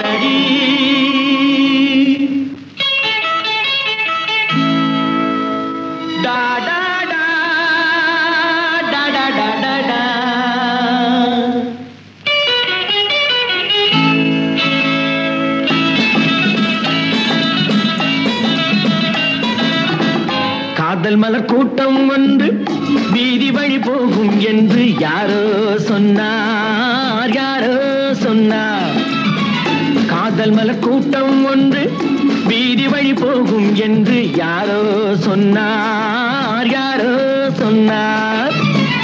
பாரடி டா டா டா டா டா டா டா டா காதல் மலர் கூட்டம் ஒன்று வீதி வழி போகும் என்று யாரோ சொன்னார் யாரோ சொன்னார் காதல் மலர் கூட்டம் ஒன்று வீதி வழி போகும் என்று யாரோ சொன்னார் யாரோ சொன்னார்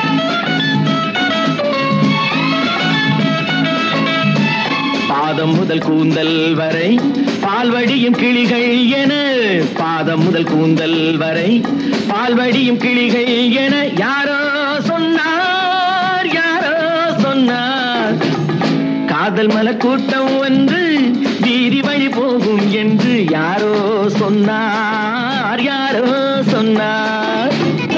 பாதம் முதல் கூந்தல் வரை பால்வடியும் கிளிகள் என பாதம் முதல் கூந்தல் வரை பால்வடியும் கிளிகள் என யாரோ சொன்னார் யாரோ சொன்னார் காதல் மலர் கூட்டம் ஒன்று வீதி வழி போகும் என்று யாரோ சொன்னார் யாரோ சொன்னார்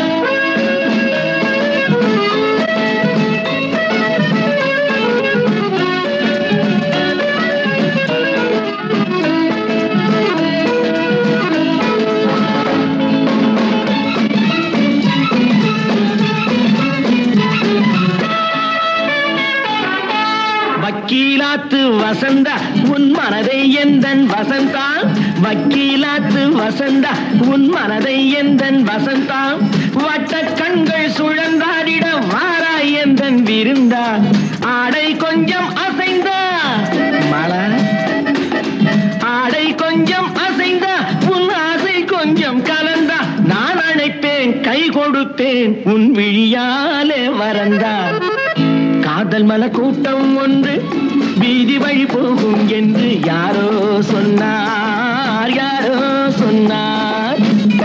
வக்கீலாத்து வசந்தா உன் மனதை எந்தன் வசந்தா வக்கீலாத்து வசந்தா உன் மனதை எந்தன் வசந்தா வட்ட கண்கள் சுழந்தாடிட வாராய் எந்தன் விருந்தா ஆடை கொஞ்சம் அசைந்தா மழை ஆடை கொஞ்சம் அசைந்தா உன் ஆசை கொஞ்சம் கலந்தா நான் அழைப்பேன் கை கொடுப்பேன் உன் விழியாலே வரந்தா காதல் மல கூட்டம் ஒன்று வீதி வழி போகும் என்று யாரோ சொன்னார் யாரோ சொன்னார்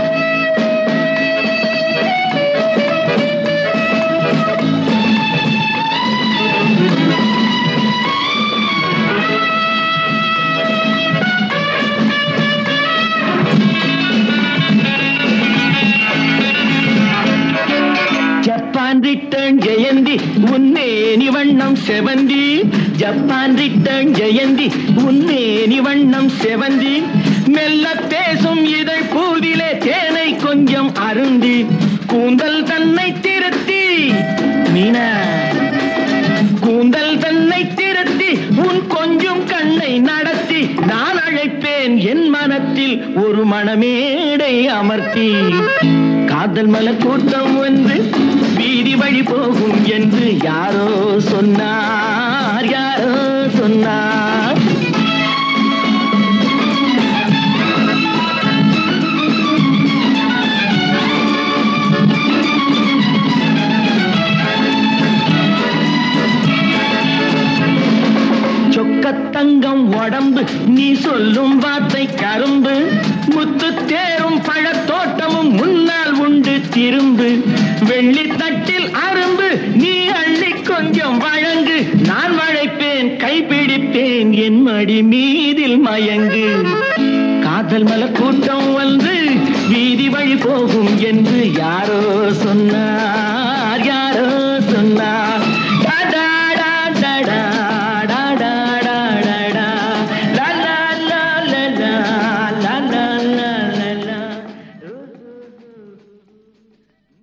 ஜப்பான் ரிட்டர்ன் ஜெயந்தி உன்னேனி வண்ணம் செவந்தி ஜப்பான் ரிட்டர்ன் ஜெயந்தி உன்னேனி வண்ணம் செவந்தி மெல்ல பேசும் இதழ் பூவிலே தேனை கொஞ்சம் அருந்தி கூந்தல் தன்னை திருத்தி மீனா கூந்தல் தன்னை திருத்தி உன் கொஞ்சம் கண்ணை நடத்தி நான் அழைப்பேன் என் மனத்தில் ஒரு மணமேடை அமர்த்தி காதல் மலர் கூட்டம் ஒன்று வீதி வழி போகும் என்று யாரோ சொன்னார் யாரோ சொன்னார் சொக்கத்தங்கம் உடம்பு நீ சொல்லும் வார்த்தை கரும்பு முத்து தேரும் பழத்தோட்டமும் முன்னால் உண்டு திரும்பு வெள்ளி தட்டில் அரும்பு நீ அள்ளி கொஞ்சம் வழங்கு நான் வளைப்பேன் கைப்பிடிப்பேன் என் மடி மீதில் மயங்கு காதல் மலர் கூட்டம் வந்து வீதி வழி போகும் என்று யாரோ சொன்னார்